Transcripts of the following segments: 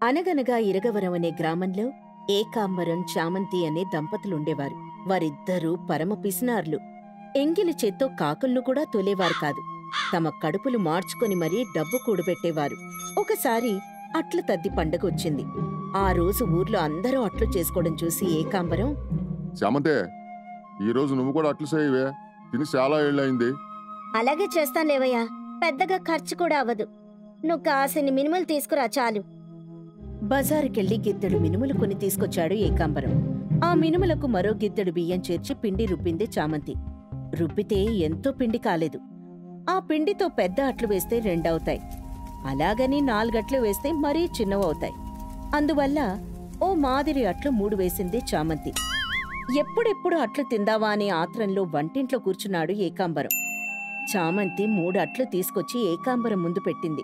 అనగనగా ఇరగవరం అనే గ్రామంలో ఏకాంబరం చామంతి అనే దంపతులుండేవారు వారిద్దరూ పరమ పిసినార్లు ఎంగిలి చేత్తో కాకులను కూడా తోలేవారు కాదు తమ కడుపులు మార్చుకొని మరీ డబ్బు కూడబెట్టేవారు ఒకసారి అట్ల తద్ది పండగ వచ్చింది ఆ రోజు ఊర్లో అందరూ అట్లు చేసుకోవడం చూసి ఏకాంబరం చామంతే ఈరోజు నువ్వు కూడా అట్లు చేయవే తిని చాలా ఏళ్ళయింది అలాగే చేస్తాను లేవయ్యా పెద్దగా ఖర్చు కూడా అవ్వదు నువ్వు కాసిని మినిమల్ తీసుకురా చాలు బజారుకెళ్లి గిద్దెడు మినుములు కొని తీసుకొచ్చాడు ఏకాంబరం ఆ మినుములకు మరో గిద్దెడు బియ్యం చేర్చి పిండి రుబ్బింది చామంతి రుబ్బితే ఎంతో పిండి కాలేదు ఆ పిండితో పెద్ద అట్లు వేస్తే రెండవుతాయి అలాగని నాలుగట్లు వేస్తే మరీ చిన్నవవుతాయి అందువల్ల ఓ మాదిరి అట్లు మూడు వేసింది చామంతి ఎప్పుడెప్పుడు అట్లు తిందావా అనే ఆత్రంలో వంటింట్లో కూర్చున్నాడు ఏకాంబరం చామంతి మూడు అట్లు తీసుకొచ్చి ఏకాంబరం ముందు పెట్టింది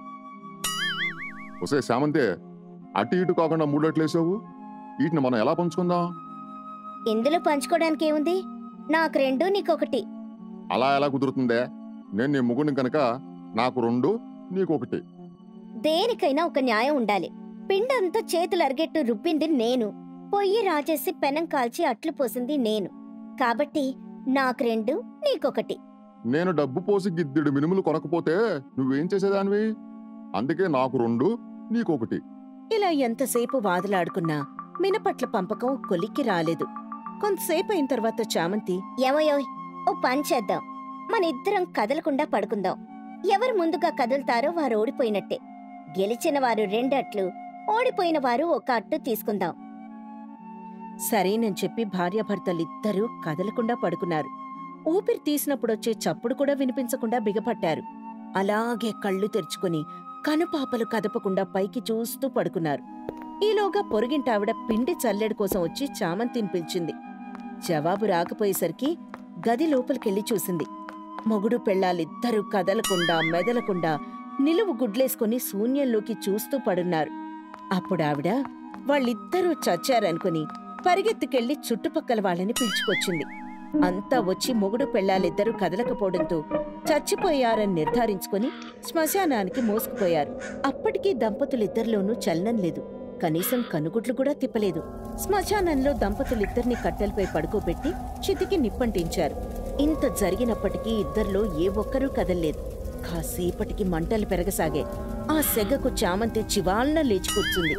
ఒసే చామంతే అటు ఇటు కాకుండా మూడట్లేసావు వీటిని మనం ఎలా పంచుకుందాం ఇందులో పంచుకోవడానికి ఏముంది నాకు రెండు నీకొకటి అలా ఎలా కుదురుతుందే నేను నీ ముగ్గురిని కనుక నాకు రెండు నీకొకటి దేనికైనా ఒక న్యాయం ఉండాలి పిండంతా చేతులు అరిగెట్టు రుబ్బింది నేను పొయ్యి రాజేసి పెనం కాల్చి అట్లు పోసింది నేను కాబట్టి నాకు రెండు నీకొకటి నేను డబ్బు పోసి గిద్దెడు మినుములు కొనకపోతే నువ్వేం చేసేదానివి అందుకే నాకు రెండు నీకొకటి ఇలా ఎంతసేపు వాదులాడుకున్నా మినపట్ల పంపకం కొలిక్కి రాలేదు కొంతసేపు అయిన తర్వాత చామంతి ఏమోయోయ్ ఓ పని చేద్దాం మన ఇద్దరం కదలకుండా పడుకుందాం ఎవరు ముందుగా కదులుతారో వారు ఓడిపోయినట్టే గెలిచిన వారు రెండట్లు ఓడిపోయిన వారు ఒక అట్టు తీసుకుందాం సరేనని చెప్పి భార్యాభర్తలిద్దరూ కదలకుండా పడుకున్నారు ఊపిరి తీసినప్పుడొచ్చే చప్పుడు కూడా వినిపించకుండా బిగపట్టారు అలాగే కళ్ళు తెరుచుకుని కనుపాపలు కదపకుండా పైకి చూస్తూ పడుకున్నారు ఈలోగా పొరుగింటావిడ పిండి చల్లెడు కోసం వచ్చి చామంతిని పిలిచింది జవాబు రాకపోయేసరికి గది లోపలికెళ్ళి చూసింది మొగుడు పెళ్ళాలిద్దరూ కదలకుండా మెదలకుండా నిలువు గుడ్లేసుకుని శూన్యంలోకి చూస్తూ పడున్నారు అప్పుడావిడ వాళ్ళిద్దరూ చచ్చారనుకుని పరిగెత్తుకెళ్లి చుట్టుపక్కల వాళ్ళని పిలుచుకొచ్చింది అంతా వచ్చి మొగుడు పెళ్ళాలిద్దరూ కదలకపోవడంతో చచ్చిపోయారని నిర్ధారించుకుని శ్మశానానికి మోసుకుపోయారు అప్పటికీ దంపతులిద్దరిలోనూ చలనం లేదు కనీసం కనుగుడ్లు కూడా తిప్పలేదు శ్మశానంలో దంపతులిద్దరిని కట్టెలపై పడుకోబెట్టి చితికి నిప్పంటించారు ఇంత జరిగినప్పటికీ ఇద్దరిలో ఏ ఒక్కరూ కదల్లేదు కాసేపటికి మంటలు పెరగసాగే ఆ సెగకు చామంతి చివాల్న లేచి కూర్చుంది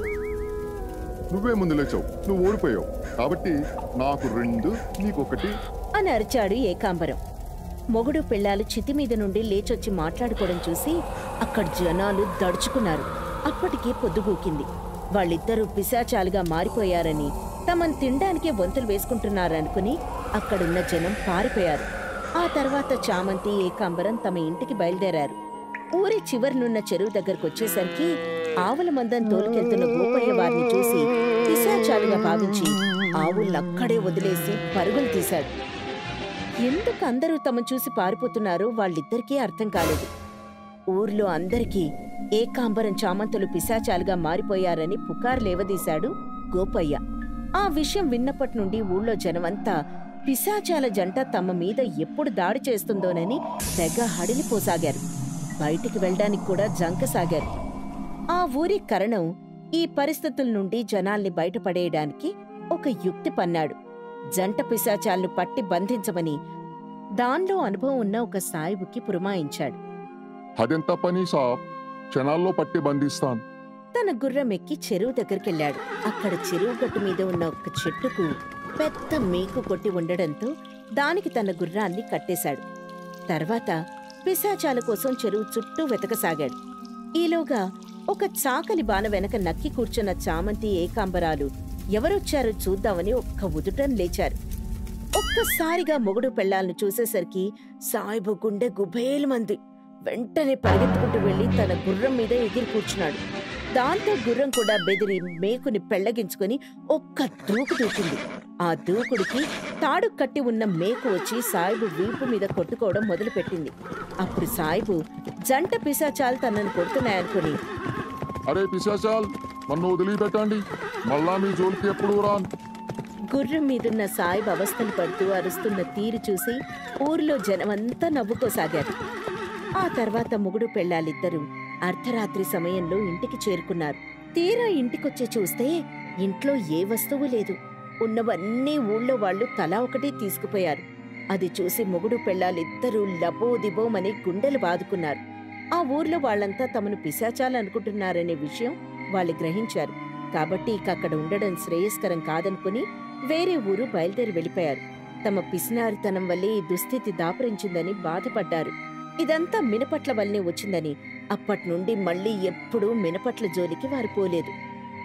నువ్వే ముందు లేచావు నువ్వు ఓడిపోయావు కాబట్టి నాకు రెండు నీకొకటి అని అరిచాడు ఏకాంబరం మొగుడు పెళ్ళాలు చితి మీద నుండి లేచొచ్చి మాట్లాడుకోవడం చూసి అక్కడ జనాలు దడుచుకున్నారు అప్పటికే పొద్దుగూకింది వాళ్ళిద్దరూ పిశాచాలుగా మారిపోయారని తమను తినడానికే వంతులు వేసుకుంటున్నారనుకుని అక్కడున్న జనం పారిపోయారు ఆ తర్వాత చామంతి ఏకాంబరం తమ ఇంటికి బయలుదేరారు ఊరి చివరినున్న చెరువు దగ్గరకు వచ్చేసరికి ఆవుల మందం తోలుకెళ్తున్న గోపయ్య వారిని చూసి పిశాచాలుగా భావించి ఆవులక్కడే వదిలేసి పరుగులు తీశాడు ఎందుకు అందరూ తమ చూసి పారిపోతున్నారో వాళ్ళిద్దరికీ అర్థం కాలేదు ఊర్లో అందరికీ ఏకాంబరం చామంతులు పిశాచాలుగా మారిపోయారని పుకారు లేవదీశాడు గోపయ్య ఆ విషయం విన్నప్పటి నుండి ఊళ్ళో జనమంతా పిశాచాల జంట తమ మీద ఎప్పుడు దాడి చేస్తుందోనని తెగ హడిలిపోసాగారు బయటికి వెళ్ళడానికి కూడా జంకసాగారు ఆ ఊరి కరణం ఈ పరిస్థితుల నుండి జనాల్ని బయటపడేయడానికి ఒక యుక్తి పన్నాడు జంట పిశాచాలను పట్టి బంధించమని దానిలో అనుభవం ఉన్న ఒక సాయిబుకి పురమాయించాడు అదెంత పని సాబ్ క్షణాల్లో పట్టి బంధిస్తాను తన గుర్రం ఎక్కి చెరువు దగ్గరికెళ్ళాడు అక్కడ చెరువు గట్టు మీద ఉన్న ఒక చెట్టుకు పెద్ద మేకు కొట్టి ఉండడంతో దానికి తన గుర్రాన్ని కట్టేశాడు తర్వాత పిశాచాల కోసం చెరువు చుట్టూ వెతకసాగాడు ఈలోగా ఒక చాకలి బాన వెనక నక్కి కూర్చున్న చామంతి ఏకాంబరాలు ఎవరొచ్చారో చూద్దామని ఒక్క ఉదుటం లేచారు ఒక్కసారిగా మొగుడు పెళ్ళాలను చూసేసరికి సాయిబు గుండె గుబేలుమంది వెంటనే పరిగెత్తుకుంటూ వెళ్లి తన గుర్రం మీద ఎగిరి కూర్చున్నాడు దాంతో గుర్రం కూడా బెదిరి మేకుని పెళ్లగించుకుని ఒక్క దూకు దూకింది ఆ దూకుడికి తాడు కట్టి ఉన్న మేకు వచ్చి సాయిబు వీపు మీద కొట్టుకోవడం మొదలుపెట్టింది అప్పుడు సాయిబు జంట పిశాచాలు తనను కొడుతున్నాయనుకుని అరే పిశాచాల్ నన్ను వదిలిపెట్టండి మళ్ళా మీ జోలికి ఎప్పుడు రాను గుర్రం మీదున్న సాయిబు అవస్థలు పడుతూ అరుస్తున్న తీరు చూసి ఊరిలో జనమంతా నవ్వుకోసాగారు ఆ తర్వాత మొగుడు పెళ్ళాలిద్దరూ అర్ధరాత్రి సమయంలో ఇంటికి చేరుకున్నారు తీరా ఇంటికొచ్చి చూస్తే ఇంట్లో ఏ వస్తువు లేదు ఉన్నవన్నీ ఊళ్ళో వాళ్ళు తలా ఒకటి తీసుకుపోయారు అది చూసి మొగుడు పెళ్ళాలిద్దరూ లబోదిబోమని గుండెలు బాదుకున్నారు ఆ ఊర్లో వాళ్ళంతా తమను పిశాచాలనుకుంటున్నారనే విషయం వాళ్ళు గ్రహించారు కాబట్టి ఇక అక్కడ ఉండడం శ్రేయస్కరం కాదనుకుని వేరే ఊరు బయలుదేరి వెళ్ళిపోయారు తమ పిసినారితనం వల్లే ఈ దుస్థితి దాపురించిందని బాధపడ్డారు ఇదంతా మినపట్ల వల్లనే వచ్చిందని అప్పట్నుండి మళ్ళీ ఎప్పుడూ మినపట్ల జోలికి వారు పోలేదు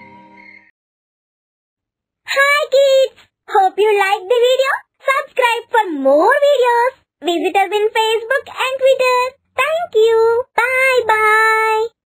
Hi kids! Hope you liked the video. Subscribe for more videos. Visit us in Facebook and Twitter. Thank you. Bye bye.